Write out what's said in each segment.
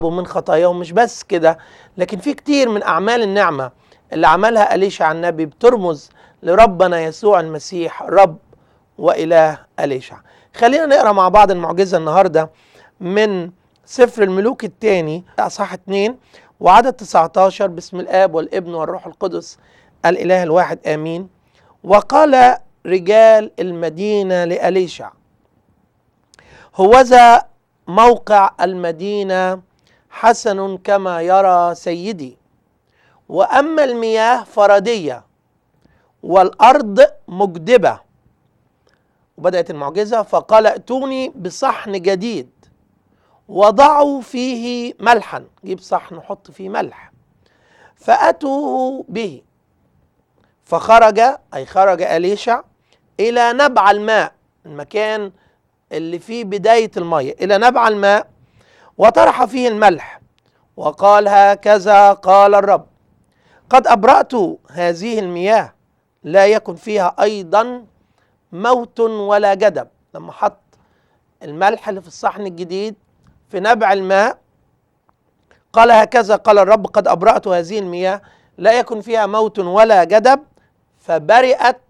ومن خطاياهم مش بس كده لكن في كتير من اعمال النعمه اللي عملها اليشع النبي بترمز لربنا يسوع المسيح رب واله اليشع خلينا نقرا مع بعض المعجزه النهارده من سفر الملوك الثاني اصحاح 2 وعدد 19 باسم الاب والابن والروح القدس الاله الواحد امين وقال رجال المدينه لاليشع هوذا موقع المدينه حسن كما يرى سيدي واما المياه فرديه والارض مجدبه وبدات المعجزه فقال ائتوني بصحن جديد وضعوا فيه ملحا جيب صحن وحط فيه ملح فاتوه به فخرج اي خرج اليشع الى نبع الماء المكان اللي فيه بدايه الميه الى نبع الماء وطرح فيه الملح وقال هكذا قال الرب قد ابرات هذه المياه لا يكن فيها ايضا موت ولا جدب لما حط الملح اللي في الصحن الجديد في نبع الماء قال هكذا قال الرب قد ابرات هذه المياه لا يكن فيها موت ولا جدب فبرئت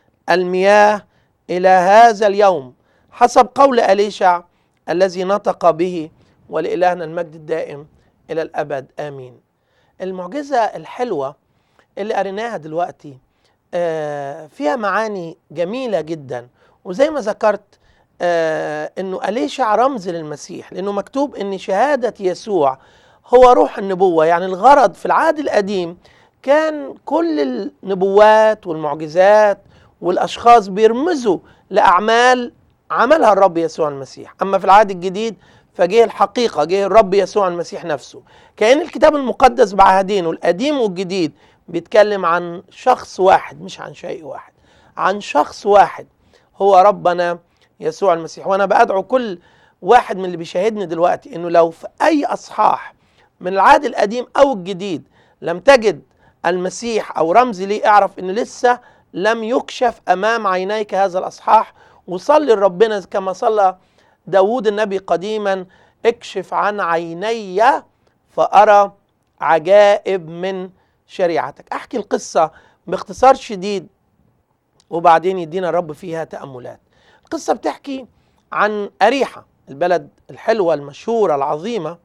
المياه الى هذا اليوم حسب قول اليشع الذي نطق به ولإلهنا المجد الدائم إلى الأبد آمين المعجزة الحلوة اللي قريناها دلوقتي آه فيها معاني جميلة جدا وزي ما ذكرت آه انه أليشع رمز للمسيح لانه مكتوب ان شهادة يسوع هو روح النبوة يعني الغرض في العهد القديم كان كل النبوات والمعجزات والاشخاص بيرمزوا لاعمال عملها الرب يسوع المسيح اما في العهد الجديد فجه الحقيقة جه الرب يسوع المسيح نفسه كأن الكتاب المقدس بعهدين القديم والجديد بيتكلم عن شخص واحد مش عن شيء واحد عن شخص واحد هو ربنا يسوع المسيح وانا بدعو كل واحد من اللي بيشاهدني دلوقتي انه لو في اي اصحاح من العهد القديم او الجديد لم تجد المسيح او رمز ليه اعرف انه لسه لم يكشف امام عينيك هذا الاصحاح وصلي لربنا كما صلى داود النبي قديما اكشف عن عيني فأرى عجائب من شريعتك أحكي القصة باختصار شديد وبعدين يدينا الرب فيها تأملات القصة بتحكي عن أريحة البلد الحلوة المشهورة العظيمة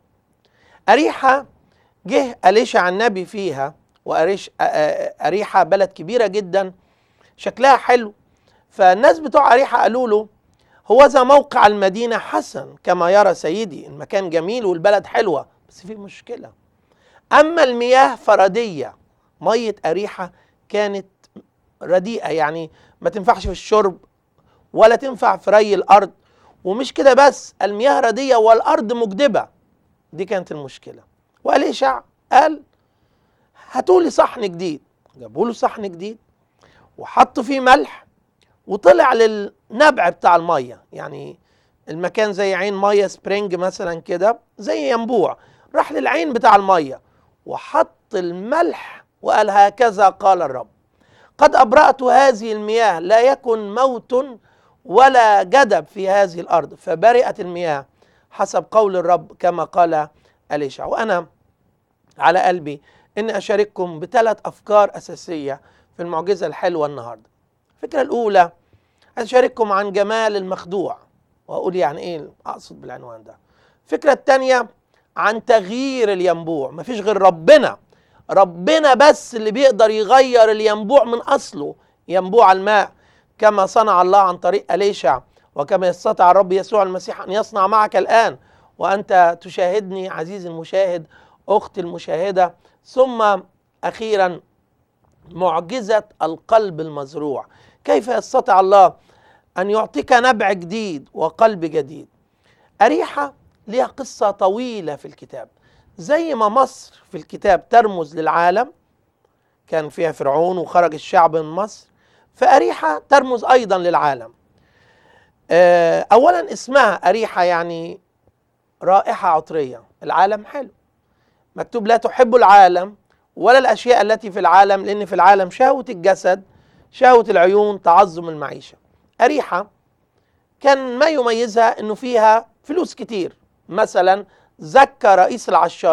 أريحة جه أليشع النبي فيها وأريش أريحة بلد كبيرة جدا شكلها حلو فالناس بتوع أريحة قالوا له هوذا موقع المدينة حسن كما يرى سيدي المكان جميل والبلد حلوة بس في مشكلة أما المياه فردية مية أريحة كانت رديئة يعني ما تنفعش في الشرب ولا تنفع في ري الأرض ومش كده بس المياه ردية والأرض مجدبة دي كانت المشكلة وأليشع قال هاتوا لي صحن جديد جابوا له صحن جديد وحطوا فيه ملح وطلع للنبع بتاع الميه يعني المكان زي عين ميه سبرينج مثلا كده زي ينبوع راح للعين بتاع الميه وحط الملح وقال هكذا قال الرب قد ابرات هذه المياه لا يكن موت ولا جدب في هذه الارض فبرئت المياه حسب قول الرب كما قال اليشع وانا على قلبي اني اشارككم بثلاث افكار اساسيه في المعجزه الحلوه النهارده الفكرة الأولى أشارككم عن جمال المخدوع وأقول يعني إيه أقصد بالعنوان ده الفكرة الثانية عن تغيير الينبوع مفيش غير ربنا ربنا بس اللي بيقدر يغير الينبوع من أصله ينبوع الماء كما صنع الله عن طريق أليشع وكما يستطيع الرب يسوع المسيح أن يصنع معك الآن وأنت تشاهدني عزيزي المشاهد أختي المشاهدة ثم أخيرا معجزة القلب المزروع كيف يستطيع الله أن يعطيك نبع جديد وقلب جديد أريحة لها قصة طويلة في الكتاب زي ما مصر في الكتاب ترمز للعالم كان فيها فرعون وخرج الشعب من مصر فأريحة ترمز أيضا للعالم أولا اسمها أريحة يعني رائحة عطرية العالم حلو مكتوب لا تحب العالم ولا الاشياء التي في العالم لان في العالم شهوه الجسد شهوه العيون تعظم المعيشه اريحه كان ما يميزها انه فيها فلوس كتير مثلا زكى رئيس العشار